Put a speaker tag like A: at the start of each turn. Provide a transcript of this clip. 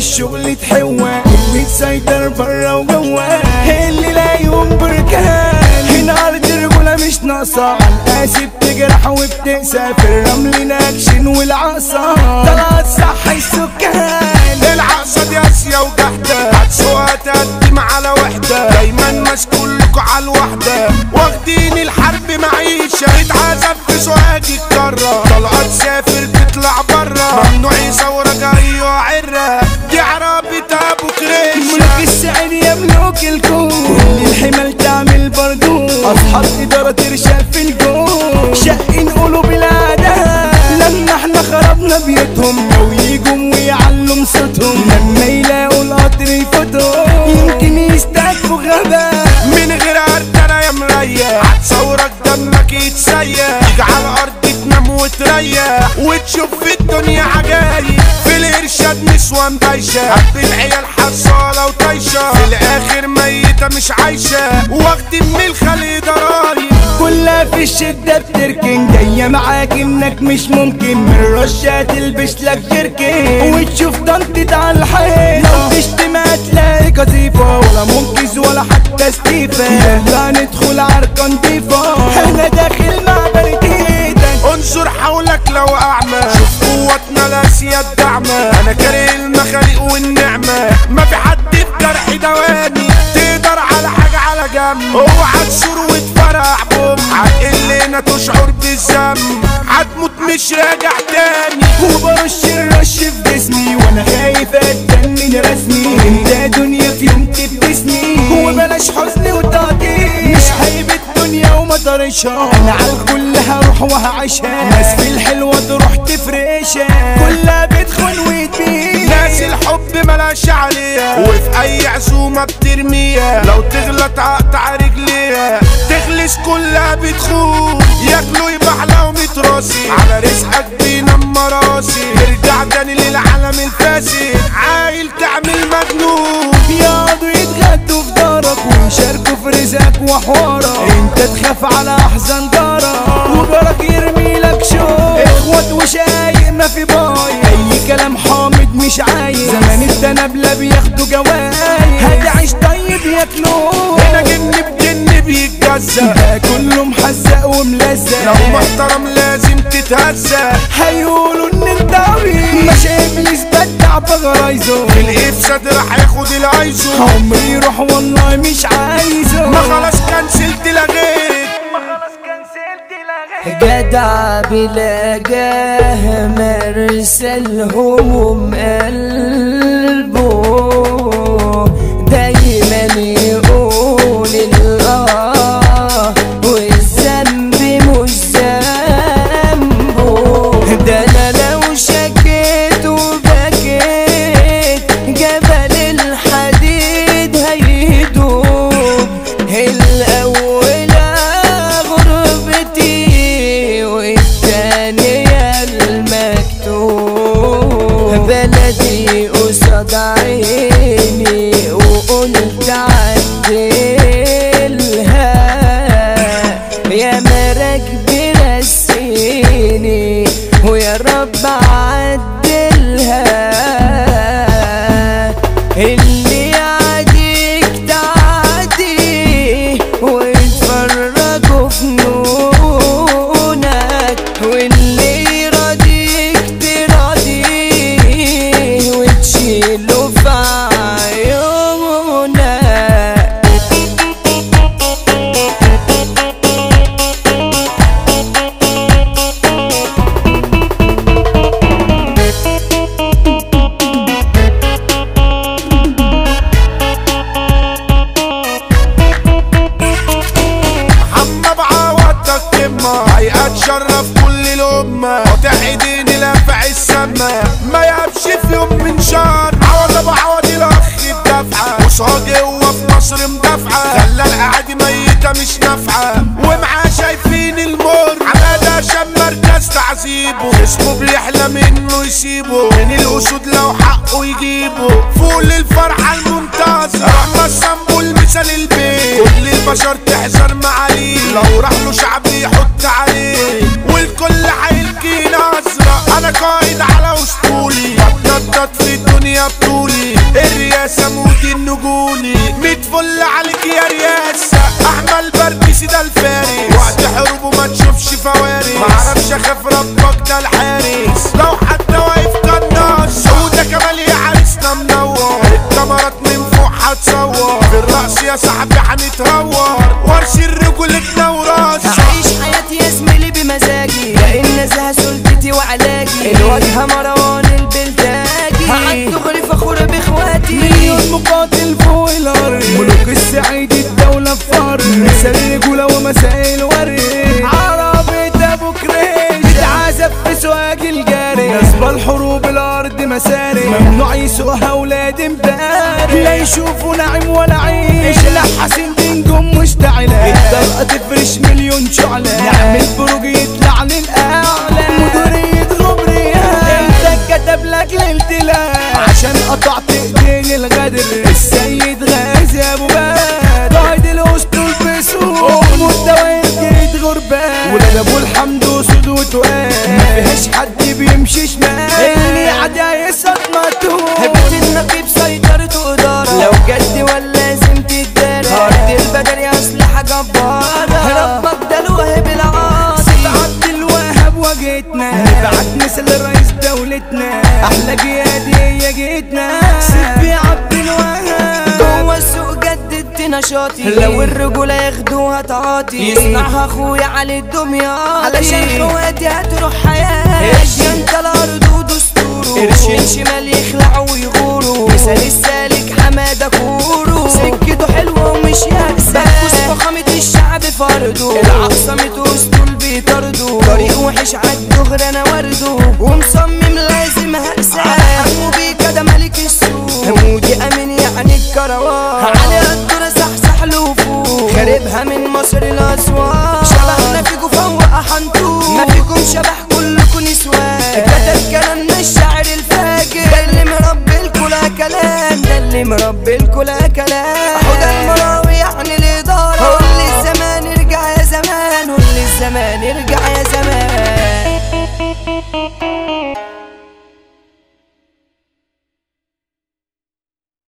A: الشغل تحوى اللي تسيطر برا وجوا اللي لا يوم بركان هنا ارض الرجولة مش ناقصة عالقاسي بتجرح وبتقسى في الرمل نكشن والعصا طلعت صح السكان
B: العقصة دي اسيا وجحدة هتسوقها تقدم على وحدة دايما ناس كلكوا على الوحدة واخدين الحرب معيشة اتعذب في سوهاج الكرة طلقات سافر تطلع برا ممنوع يصورك ايوه عرة دي عربي ابو كريشة
A: ملك السعر يملك الكون كل الحمل تعمل برجون اصحاب اداره ترشق في الجون شقين قلوب العداء لما احنا خربنا بيوتهم لو يجوا ويعلوا صوتهم لما يلاقوا القطر يفوتهم يمكن يستكفوا غباء
B: من غير انا يا مريح هتصورك دمك يتسيح تيجي على الارض تنام وتريح وتشوف في الدنيا عجايب في الارشاد نسوان بايشه حبة عيال حصاله وطايشه في الاخر ميته مش عايشه واخدين من الخلي ضرايب
A: كلها في الشدة بتركن جاية معاك انك مش ممكن من رشة تلبس لك جركن وتشوف طنطت على الحيط لو تشتم هتلاقي قذيفة ولا منقذ ولا حتى ستيفة يلا ندخل عركة نضيفة انا داخل مع برديتك
B: انظر حولك لو اعمى شوف قوتنا الاسيا الدعمة انا كاره المخاليق والنعمة ما في حد في جرحي دواني تقدر على حاجة على جنب اوعى تشور وتفرع بوم عقلنا تشعر بالذنب هتموت مش راجع تاني
A: وبرش الرش في جسمي وانا خايف اتجنن رسمي انت دنيا في يوم تبتسني وبلاش حزن وتعطيل مش هيب الدنيا وما طرشها انا على الكل هروح وهعيشها ناس في الحلوة تروح تفرشها كلها بتخون وتبيع
B: ناس الحب ملاش عليها وفي اي عزومة بترميها لو تغلط اقطع رجليها تخلص كلها بتخون ياكلوا يبحلقوا ميت راسي على رزقك بينام راسي ارجع تاني للعالم الفاسد عايل تعمل مجنون
A: يقعدوا يتغدوا في دارك ويشاركوا في رزقك وحوارك انت تخاف على احزان جارك وجارك يرمي لك شوق اخوات وشايق ما في باي اي كلام حامض مش عايز زمان التنابلة بياخدوا جواي هتعيش طيب ياكلوه
B: هنا جن بجن بيتجزأ
A: ده كله محزق وملزق
B: لو محترم لازم تتهزأ
A: هيقولوا ان انت عبيط مش ابليس بدع بغرايزه
B: الافساد راح ياخد الايزو
A: عمري يروح والله مش عايزه
B: ما خلاص كنسلت لغيت
C: جدع بلا جاه مرسل هموم قلبه دايما يقول الله والذنب مش ذنبه ده انا لو شكيت وبكيت جبل الحديد هيدوب الأولى غربتي والتانية المكتوب بلدي قصاد عيني وقلت عدلها يا مراكب رسيني ويا رب عدلها اللي يعديك تعدي ويتفرجوا في نونك واللي يراضيك تراضيه وتشيله في عيونك
B: محمد بعوضك كمة هيئة تشرف كل الأمة قاطع ايديني لافع السما ما يهبش في يوم من شهر عوض ابو عوض الاخ الدفعة قصادي هو في مصر مدافعة خلى القعدة ميتة مش نافعة ومعاه شايفين المر عمادة عشان مركز تعذيبه اسمه بيحلم انه يسيبه من الاسود لو حقه يجيبه فوق للفرحة الممتازة رحمة الصنبو المثال البيت كل البشر تحذر معاليه لو راح له شعب يحط عليه والكل هيلقي نظرة انا قايد على اسطولي بتنطط في الدنيا بطولي التقليد ميت فل عليك يا رياسة احمل بركسي ده الفارس وقت حروبه ما تشوفش فوارس معرفش اخاف ربك ده الحارس لو حتى واقف قناص وده كمال يا عريسنا منور الكاميرات من فوق هتصور في الرقص يا صاحبي هنتهور ورش الرجولتنا وراسة
C: هعيش حياتي يا زميلي بمزاجي لان نزهة سلطتي وعلاجي الواجهة مروان البلداجي قعدت غري فخور باخواتي
A: مليون مقاتل فوق الارض ملوك السعيد الدولة فار مثال الرجولة ومساء الورد عربية ابو كريش تتعذب في سواق الجاري نسب الحروب الارض مساري ممنوع يسوقها ولاد امبارح لا يشوفوا نعيم ولا عيش لا حسين بنجم مشتعلة الطلقة تفرش مليون شعلة نعمل بروج يطلع للأعلى مديرية غبرية انت كتب لك الالتلاف عشان قطعت ايدين الغدر السيد غازي ابو بكر قائد الاسطول بسوق امه الدوائر جيت غربان ولاد ابو الحمد وسود وتوال ما فيهاش حد بيمشي شمال اللي عدا يسقط ماتوه
C: هبت النقيب سيطرته إدارة لو جد ولا لازم تتدارى أرض البدر يا أسلحة جبارة ربك ده الوهاب العاصي
A: عبد الوهاب واجهتنا نبعت مثل رئيس دولتنا احلى جيادي هي جيتنا سيبي عبد الوهاب
C: جوه السوق جددت نشاطي لو الرجولة ياخدوها تعاطي يصنعها اخويا علي الدمياطي علشان خواتي هتروح حياتي انت الارض ودستوره قرشين شمال يخلعوا ويغوروا مثال السالك حمادة كورو سكته حلوة ومش يأسى بكوس فخامة الشعب فرده العصمة اسطول بيطرده طريق وحش عالدغر انا ورده ومصمم لازم هأسى حمو بيكا ده ملك السوق مودي امين يعني الكروان على الدور صحصح له فوق خاربها من مصر الاسوان شبهنا فيكو فوق حنطوق ما فيكم شبح كلكم نسوان كتب كلامنا الشاعر الفاجر ده اللي مربي الكلا كلام ده اللي مربي الكلا كلام